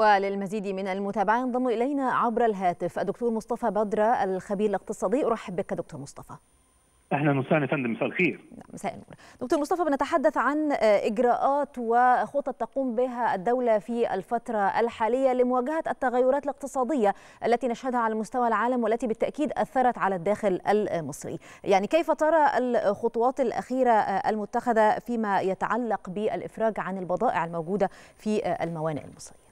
وللمزيد من المتابعة ينضم إلينا عبر الهاتف الدكتور مصطفى بدر الخبير الاقتصادي أرحب بك دكتور مصطفى اهلا وسهلا يا فندم مساء الخير مساء النور دكتور مصطفى بنتحدث عن اجراءات وخطط تقوم بها الدوله في الفتره الحاليه لمواجهه التغيرات الاقتصاديه التي نشهدها على مستوى العالم والتي بالتاكيد اثرت على الداخل المصري يعني كيف ترى الخطوات الاخيره المتخذه فيما يتعلق بالافراج عن البضائع الموجوده في الموانئ المصريه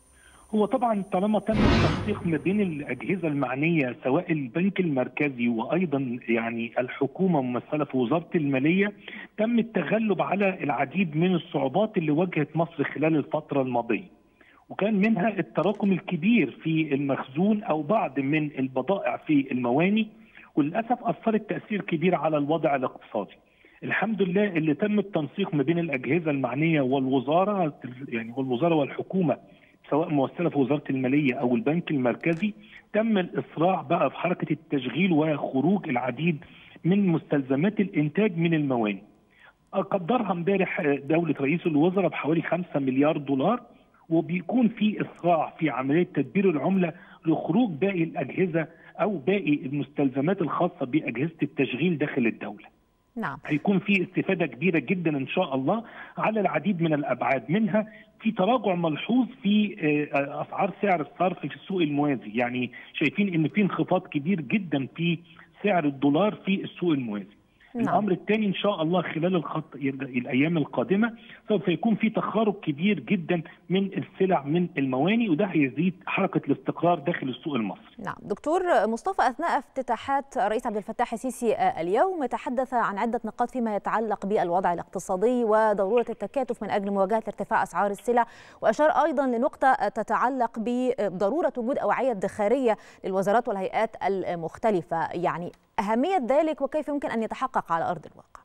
هو طبعا طالما تم التنسيق ما بين الاجهزه المعنيه سواء البنك المركزي وايضا يعني الحكومه ممثله في وزاره الماليه تم التغلب على العديد من الصعوبات اللي واجهت مصر خلال الفتره الماضيه. وكان منها التراكم الكبير في المخزون او بعض من البضائع في المواني وللاسف اثرت تاثير كبير على الوضع الاقتصادي. الحمد لله اللي تم التنسيق ما بين الاجهزه المعنيه والوزاره يعني والوزاره والحكومه سواء ممثله في وزاره الماليه او البنك المركزي تم الاسراع بقى في حركه التشغيل وخروج العديد من مستلزمات الانتاج من الموانئ. قدرها امبارح دوله رئيس الوزراء بحوالي 5 مليار دولار وبيكون في اسراع في عمليه تدبير العمله لخروج باقي الاجهزه او باقي المستلزمات الخاصه باجهزه التشغيل داخل الدوله. نعم هيكون في استفاده كبيره جدا ان شاء الله على العديد من الابعاد منها في تراجع ملحوظ في اسعار سعر الصرف في السوق الموازي يعني شايفين ان في انخفاض كبير جدا في سعر الدولار في السوق الموازي نعم. الامر الثاني ان شاء الله خلال الخط الايام القادمه سوف يكون في تخارج كبير جدا من السلع من المواني وده هيزيد حركه الاستقرار داخل السوق المصري. نعم، دكتور مصطفى اثناء افتتاحات الرئيس عبد الفتاح السيسي اليوم تحدث عن عده نقاط فيما يتعلق بالوضع الاقتصادي وضروره التكاتف من اجل مواجهه ارتفاع اسعار السلع واشار ايضا لنقطه تتعلق بضروره وجود اوعيه ادخاريه للوزارات والهيئات المختلفه، يعني أهمية ذلك وكيف يمكن أن يتحقق على أرض الواقع؟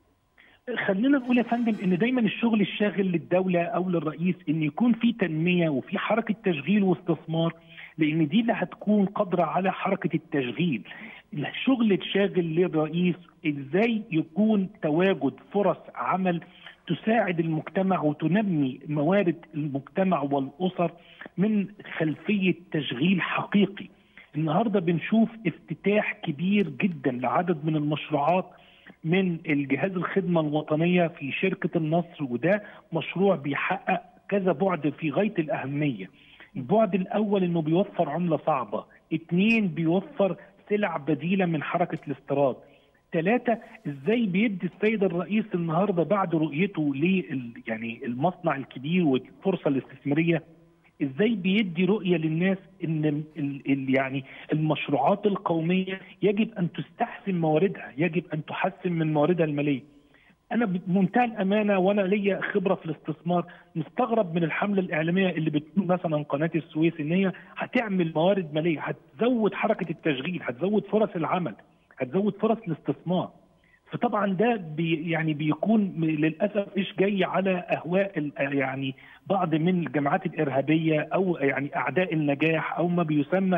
خلينا نقول يا فندم ان دايما الشغل الشاغل للدوله او للرئيس ان يكون في تنميه وفي حركه تشغيل واستثمار لان دي اللي هتكون قادره على حركه التشغيل. الشغل الشاغل للرئيس ازاي يكون تواجد فرص عمل تساعد المجتمع وتنمي موارد المجتمع والاسر من خلفيه تشغيل حقيقي. النهارده بنشوف افتتاح كبير جدا لعدد من المشروعات من الجهاز الخدمه الوطنيه في شركه النصر وده مشروع بيحقق كذا بعد في غايه الاهميه. البعد الاول انه بيوفر عمله صعبه، اثنين بيوفر سلع بديله من حركه الاستيراد. ثلاثة ازاي بيدي السيد الرئيس النهارده بعد رؤيته لل يعني المصنع الكبير والفرصه الاستثماريه ازاي بيدي رؤيه للناس ان ال ال يعني المشروعات القوميه يجب ان تستحسن مواردها، يجب ان تحسن من مواردها الماليه. انا بمنتهى الامانه وانا ليا خبره في الاستثمار مستغرب من الحمله الاعلاميه اللي بتقول مثلا قناه السويس ان هي هتعمل موارد ماليه، هتزود حركه التشغيل، هتزود فرص العمل، هتزود فرص الاستثمار. فطبعا ده بي يعني بيكون للاسف مش جاي على اهواء يعني بعض من الجماعات الارهابيه او يعني اعداء النجاح او ما بيسمى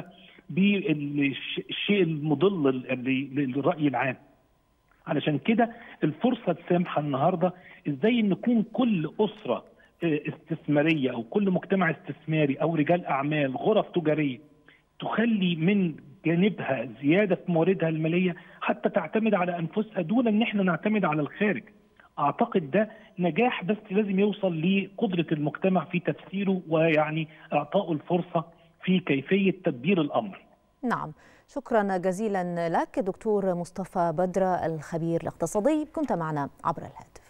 بالشيء المضل للراي العام. علشان كده الفرصه السامحه النهارده ازاي نكون كل اسره استثماريه او كل مجتمع استثماري او رجال اعمال غرف تجاريه تخلي من جانبها زياده في مواردها الماليه حتى تعتمد على انفسها دون ان احنا نعتمد على الخارج. اعتقد ده نجاح بس لازم يوصل لقدره المجتمع في تفسيره ويعني اعطائه الفرصه في كيفيه تدبير الامر. نعم شكرا جزيلا لك دكتور مصطفى بدر الخبير الاقتصادي كنت معنا عبر الهاتف